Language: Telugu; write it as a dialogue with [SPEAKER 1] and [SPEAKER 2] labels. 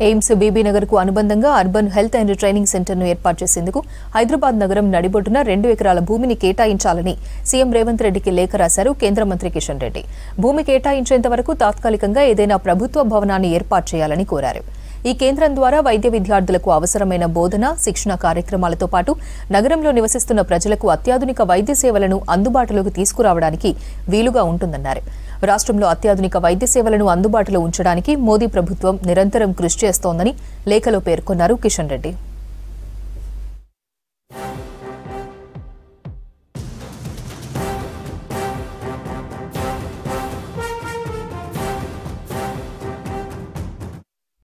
[SPEAKER 1] ఎయిమ్స్ బీబీనగర్ కు అనుబంధంగా urban health and training centre ను ఏర్పాటు చేసేందుకు హైదరాబాద్ నగరం నడిబొడ్డున రెండు ఎకరాల భూమిని కేటాయించాలని సీఎం రేవంత్ రెడ్డికి లేఖ రాశారు కేంద్ర మంత్రి కిషన్ రెడ్డి భూమి కేటాయించేంత వరకు తాత్కాలికంగా ఏదైనా ప్రభుత్వ భవనాన్ని ఏర్పాటు చేయాలని కోరారు ఈ కేంద్రం ద్వారా వైద్య విద్యార్థులకు అవసరమైన బోధన శిక్షణ కార్యక్రమాలతో పాటు నగరంలో నివసిస్తున్న ప్రజలకు అత్యాధునిక వైద్య సేవలను అందుబాటులోకి తీసుకురావడానికి వీలుగా ఉంటుందన్నారు రాష్ట్రంలో అత్యాధునిక వైద్య సేవలను అందుబాటులో ఉంచడానికి మోదీ ప్రభుత్వం నిరంతరం కృషి చేస్తోందని లేఖలో పేర్కొన్నారు కిషన్ రెడ్డి